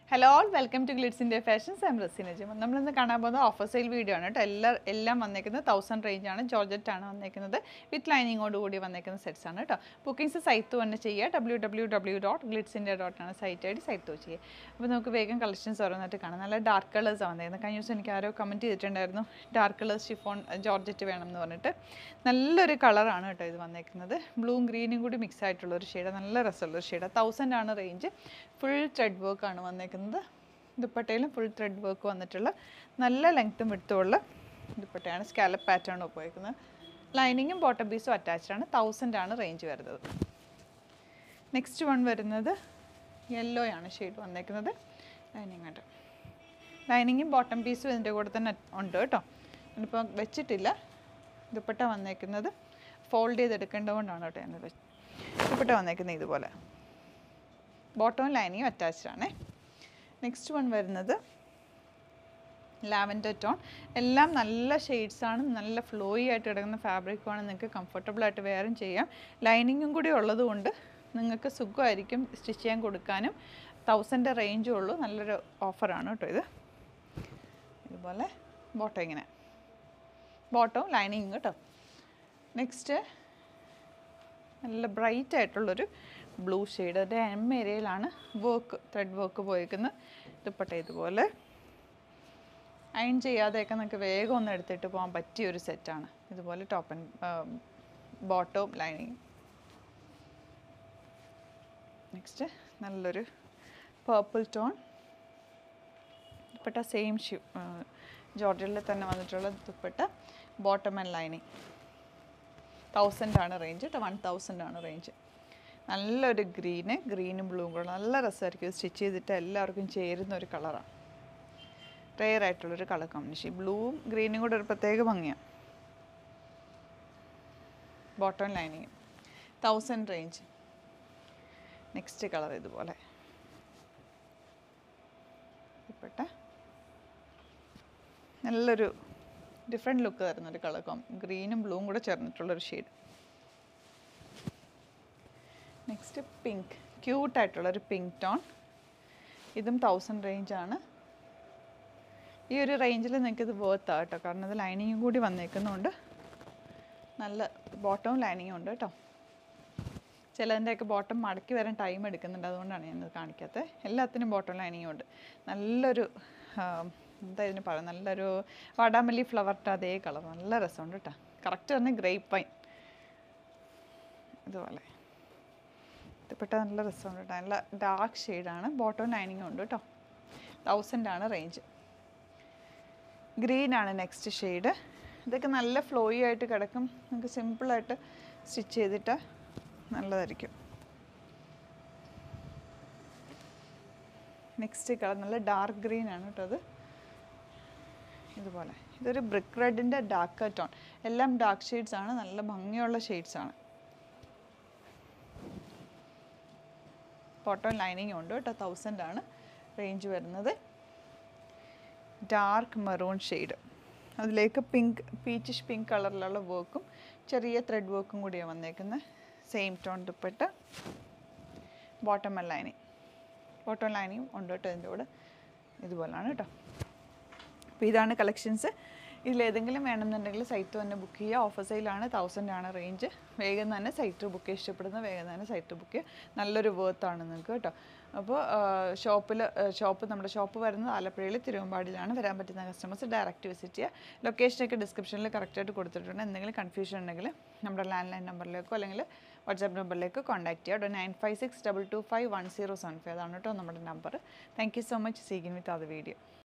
hello all welcome to glitz India fashions am Raseena Jima നമ്മളിന്ന് കാണാൻ പോകുന്നത് ഓഫർ സെയിൽ വീഡിയോ ആണ് കേട്ടോ എല്ലാ എല്ലാം വന്നേക്കുന്നത് തൗസൻഡ് റേഞ്ച് ആണ് ജോർജറ്റ് ആണ് വന്നേക്കുന്നത് വിത്ത് ലൈനിങ്ങോട് കൂടി വന്നേക്കുന്ന സെറ്റ്സ് ആണ് കേട്ടോ ബുക്കിംഗ്സ് സൈറ്റ് തന്നെ ചെയ്യുക W W W dot glitz India dot ആണ് സൈറ്റ് ആയിട്ട് സൈറ്റ് ചെയ്യുക അപ്പോൾ നമുക്ക് വേഗം കളക്ഷൻസ് ഓരോന്നായിട്ട് കാണാം നല്ല ഡാർക്ക് കളേഴ്സാണ് വന്നേക്കുന്നത് കഴിഞ്ഞ ദിവസം എനിക്ക് ആരോ കമൻറ്റ് ചെയ്തിട്ടുണ്ടായിരുന്നു ഡാർക്ക് കളേഴ്സ് ഷിഫോൺ ജോർജറ്റ് വേണം എന്ന് പറഞ്ഞിട്ട് നല്ലൊരു കളറാണ് കേട്ടോ ഇത് വന്നേക്കുന്നത് ബ്ലൂവും ഗ്രീനും കൂടി മിക്സ് ആയിട്ടുള്ള ഒരു ഷെയ്ഡ് നല്ല രസമുള്ള ഒരു ഷെയ്ഡ് തൗസൻഡ് ആണ് റേഞ്ച് ഫുൾ ത്രെഡ് വർക്ക് ആണ് വന്നേക്കുന്നത് ദുപ്പട്ടയിലും ഫുൾ ത്രെഡ് വർക്ക് വന്നിട്ടുള്ള നല്ല ലെങ്ത്തും വിട്ടുമുള്ള ദുപ്പട്ടയാണ് സ്കാലപ്പ് പാറ്റേൺ ഉപയോഗിക്കുന്നത് ലൈനിങ്ങും ബോട്ടം പീസും അറ്റാച്ച്ഡ് ആണ് തൗസൻഡ് ആണ് റേഞ്ച് വരുന്നത് നെക്സ്റ്റ് വൺ വരുന്നത് യെല്ലോ ആണ് ഷെയ്ഡ് വന്നേക്കുന്നത് ലൈനിങ് ആയിട്ട് ലൈനിങ്ങും ബോട്ടം പീസും ഇതിൻ്റെ കൂടെ തന്നെ ഉണ്ട് കേട്ടോ ഞാനിപ്പോൾ വെച്ചിട്ടില്ല ദുപ്പട്ട വന്നേക്കുന്നത് ഫോൾഡ് ചെയ്തെടുക്കേണ്ടതുകൊണ്ടാണ് കേട്ടോ ഞാൻ വെച്ച് ദുപ്പട്ട വന്നേക്കുന്നത് ഇതുപോലെ ബോട്ടവും ലൈനിങ്ങും അറ്റാച്ച്ഡ് ആണേ നെക്സ്റ്റ് വൺ വരുന്നത് ലാവൻഡർ ടോൺ എല്ലാം നല്ല ഷെയ്ഡ്സ് ആണ് നല്ല ഫ്ലോയി ആയിട്ട് കിടക്കുന്ന ഫാബ്രിക്കുമാണ് നിങ്ങൾക്ക് കംഫർട്ടബിൾ ആയിട്ട് വെയറും ചെയ്യാം ലൈനിങ്ങും കൂടി ഉള്ളത് കൊണ്ട് നിങ്ങൾക്ക് സുഖമായിരിക്കും സ്റ്റിച്ച് ചെയ്യാൻ കൊടുക്കാനും തൗസൻഡ് റേഞ്ചും ഉള്ളൂ നല്ലൊരു ഓഫറാണ് കേട്ടോ ഇത് ഇതുപോലെ ബോട്ടം ഇങ്ങനെ ബോട്ടവും ലൈനിങ്ങും കേട്ടോ നെക്സ്റ്റ് നല്ല ബ്രൈറ്റ് ആയിട്ടുള്ളൊരു ബ്ലൂ ഷെയ്ഡ് അതിൻ്റെ എം ഏരിയയിലാണ് വർക്ക് ത്രെഡ് വർക്ക് പോയിരിക്കുന്നത് ദുപ്പട്ട ഇതുപോലെ അയൺ ചെയ്യാതെയൊക്കെ നമുക്ക് വേഗം ഒന്ന് എടുത്തിട്ട് പോകാൻ പറ്റിയ ഒരു സെറ്റാണ് ഇതുപോലെ ടോപ്പ് ആൻഡ് ബോട്ടവും ലൈനിങ് നെക്സ്റ്റ് നല്ലൊരു പേർപ്പിൾ ടോൺ ദുപ്പട്ട സെയിം ഷൂ ജോർജറിൽ തന്നെ വന്നിട്ടുള്ള ദുപ്പട്ട ബോട്ടം ആൻഡ് ലൈനിങ് തൗസൻഡ് ആണ് റേഞ്ച് കേട്ടോ വൺ തൗസൻഡ് ആണ് റേഞ്ച് നല്ലൊരു ഗ്രീന് ഗ്രീനും ബ്ലൂവും കൂടെ നല്ല രസമായിരിക്കും സ്റ്റിച്ച് ചെയ്തിട്ട് എല്ലാവർക്കും ചേരുന്ന ഒരു കളറാണ് റെയർ ആയിട്ടുള്ളൊരു കളർ കോമ്പിനേഷൻ ബ്ലൂവും ഗ്രീനും കൂടെ ഒരു പ്രത്യേക ഭംഗിയാണ് bottom lining thousand range next colour ഇതുപോലെ ഇപ്പെട്ട നല്ലൊരു ഡിഫറെൻറ്റ് ലുക്ക് തരുന്ന ഒരു കളർ കോം ഗ്രീനും ബ്ലൂവും കൂടെ ചേർന്നിട്ടുള്ളൊരു ഷെയ്ഡ് നെക്സ്റ്റ് പിങ്ക് ക്യൂട്ടായിട്ടുള്ളൊരു പിങ്ക് ടോൺ ഇതും തൗസൻഡ് റേഞ്ചാണ് ഈ ഒരു റേഞ്ചിൽ നിങ്ങൾക്ക് ഇത് വേർത്ത് കേട്ടോ കാരണം ഇത് ലൈനിങ്ങും കൂടി വന്നേക്കുന്നതുകൊണ്ട് നല്ല ബോട്ടവും ലൈനിങ്ങും ഉണ്ട് കേട്ടോ ചിലതിൻ്റെയൊക്കെ ബോട്ടം മടക്കി വരാൻ ടൈം എടുക്കുന്നുണ്ട് അതുകൊണ്ടാണ് ഞാനത് കാണിക്കാത്തത് എല്ലാത്തിനും ബോട്ടം ലൈനിങ്ങും ഉണ്ട് നല്ലൊരു ആ, എന്താ ഇതിന് പറയുക നല്ലൊരു വാടാമല്ലി ഫ്ലവറിൻ്റെ അതേ കളർ നല്ല രസമുണ്ട് കേട്ടോ കറക്റ്റ് തന്നെ ഗ്രേപ്പ് പൈൻ ഇതുപോലെ ഇഷ്ടപ്പെട്ട നല്ല രസമുണ്ട് കേട്ടോ നല്ല ഡാർക്ക് ഷെയ്ഡാണ് ബോട്ടം ലൈനിങ്ങും ഉണ്ട് കേട്ടോ തൗസൻഡ് ആണ് റേഞ്ച് ഗ്രീൻ ആണ് നെക്സ്റ്റ് ഷെയ്ഡ് ഇതൊക്കെ നല്ല ഫ്ലോയി ആയിട്ട് കിടക്കും നമുക്ക് സിമ്പിളായിട്ട് സ്റ്റിച്ച് ചെയ്തിട്ട് നല്ലതായിരിക്കും നെക്സ്റ്റ് കളർ നല്ല ഡാർക്ക് ഗ്രീൻ ആണ് കേട്ടോ അത് ഇതുപോലെ ഇതൊരു ബ്രിക്ക് റെഡിൻ്റെ ഡാർക്ക് ടോൺ എല്ലാം ഡാർക്ക് ഷെയ്ഡ്സ് ആണ് നല്ല ഭംഗിയുള്ള ഷെയ്ഡ്സ് ആണ് കോട്ടൺ ലൈനിങ് ഉണ്ട് കേട്ടോ തൗസൻഡ് ആണ് റേഞ്ച് വരുന്നത് ഡാർക്ക് മെറൂൺ ഷെയ്ഡ് അതിലേക്ക് പിങ്ക് പീച്ചിഷ് പിങ്ക് കളറിലുള്ള വർക്കും ചെറിയ ത്രെഡ് വർക്കും കൂടിയാണ് വന്നേക്കുന്നത് സെയിം ടോൺ ദുപ്പട്ട ബോട്ടം ലൈനിങ് ബോട്ടം ലൈനിങ് ഉണ്ട് കേട്ടോ ഇതിൻ്റെ കൂടെ ഇതുപോലാണ് കേട്ടോ അപ്പോൾ ഇതാണ് കളക്ഷൻസ് ഇതിലേതെങ്കിലും വേണമെന്നുണ്ടെങ്കിൽ സൈറ്റ് തന്നെ ബുക്ക് ചെയ്യുക ഓഫർ സെയിലാണ് തൗസൻഡ് ആണ് റേഞ്ച് വേഗം തന്നെ സൈറ്റ് ബുക്ക് ചെയ്യുക ഇഷ്ടപ്പെടുന്ന വേഗം തന്നെ സൈറ്റ് ബുക്ക് ചെയ്യുക നല്ലൊരു വേർത്താണ് നിങ്ങൾക്ക് കേട്ടോ അപ്പോൾ ഷോപ്പിൽ ഷോപ്പ് നമ്മുടെ ഷോപ്പ് വരുന്നത് ആലപ്പുഴയിൽ തിരുവമ്പാടിയിലാണ് വരാൻ പറ്റുന്ന കസ്റ്റമേഴ്സ് ഡയറക്റ്റ് വിസിറ്റ് ചെയ്യുക ലൊക്കേഷനൊക്കെ ഡിസ്ക്രിപ്ഷനിൽ കറക്റ്റായിട്ട് കൊടുത്തിട്ടുണ്ട് എന്തെങ്കിലും കൺഫ്യൂഷൻ ഉണ്ടെങ്കിൽ നമ്മുടെ ലാൻഡ് ലൈൻ നമ്പറിലേക്കോ അല്ലെങ്കിൽ വാട്സാപ്പ് നമ്പറിലേക്ക് കോൺടാക്ട് ചെയ്യുക nine five six double two five one zero seven five അതാണ് കേട്ടോ നമ്മുടെ number thank you so much സീഗിൻ വിത്ത് അത് വീഡിയോ